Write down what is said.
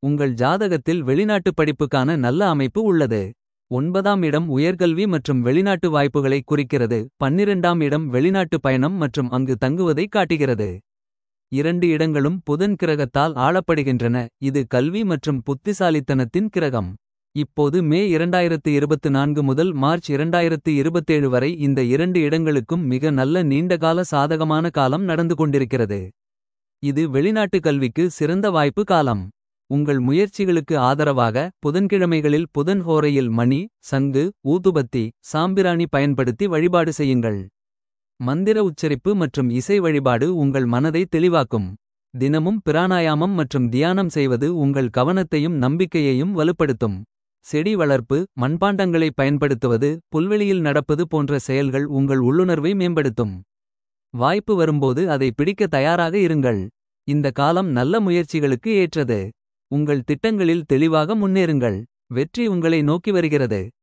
உங்கள் ஜாதகத்தில் வெளிநாட்டு படிப்புக்கான நல்ல அமைப்பு உள்ளது. ஒன்பதாம் இடம் உயர்கல்வி மற்றும் வெளிநாட்டு வாய்ப்புகளை குறிக்கிறது. பன்னிரெண்டாம் இடம் வெளிநாட்டு பயணம் மற்றும் அங்கு தங்குவதை காட்டுகிறது. இரண்டு இடங்களும் புதன் கிரகத்தால் ஆளப்படுகின்றன. இது கல்வி மற்றும் புத்திசாலித்தனத்தின் கிரகம். இப்போது மே 2024 முதல் மார்ச் 2027 வரை இந்த இரண்டு இடங்களுக்கும் மிக நல்ல நீண்டகால சாதகமான காலம் நடந்து கொண்டிருக்கிறது. இது வெளிநாட்டு கல்விக்கு சிறந்த வாய்ப்பு காலம். உங்கள் முயற்சிகளுக்கு ஆதரவாக புதன்கிழமைகளில் புதன் ஹோரையில் மணி சங்கு ஊதுபத்தி சாம்பிராணி பயன்படுத்தி வழிபாடு செய்யுங்கள். மந்திர உச்சரிப்பு மற்றும் இசை வழிபாடு உங்கள் மனதை தெளிவாக்கும். தினமும் பிராணாயாமம் மற்றும் தியானம் செய்வது உங்கள் கவனத்தையும் நம்பிக்கையையும் வலுப்படுத்தும். செடி வளர்ப்பு மண்பாண்டங்களை பயன்படுத்துவது புல்வெளியில் நடப்பது போன்ற செயல்கள் உங்கள் உள்ளுணர்வை மேம்படுத்தும். வாய்ப்பு வரும்போது அதை பிடிக்க தயாராக இருங்கள். இந்த காலம் நல்ல முயற்சிகளுக்கு ஏற்றது. உங்கள் திட்டங்களில் தெளிவாக முன்னேறுங்கள். வெற்றி உங்களை நோக்கி வருகிறது.